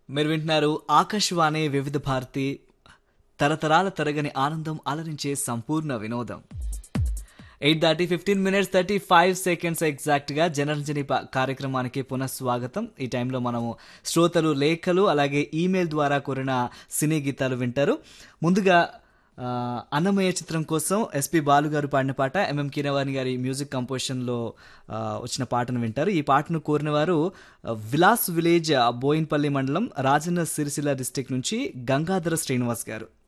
మీరు వింటున్నారు ఆకాశవాణి వివిధ భారతి తరతరాల తరగని ఆనందం అలరించే సంపూర్ణ వినోదం ఎయిట్ దాటి fifteen minutes thirty five seconds ఎగ్జాక్ట్గా జనరంజని ప- కార్యక్రమానికి పునఃస్వాగతం ఈ టైంలో మనము శ్రోతలు లేఖలు అలాగే ఈమెయిల్ ద్వారా కోరిన సినీ గీతాలు వింటారు ముందుగా ఆ, అన్నమయ్య చిత్రం కోసం ఎస్పి బాలు గారు పాడిన పాట ఎంఎం కీరవాణి గారి మ్యూజిక్ కంపోజిషన్లో ఆ, వచ్చిన పాటను వింటారు ఈ పాటను కోరిన వారు ఆ, విలాస్ విలేజ్ ఆ, బోయిన్పల్లి మండలం రాజన్న సిరిసిల్ల డిస్టిక్ నుంచి గంగాధర శ్రీనివాస్ గారు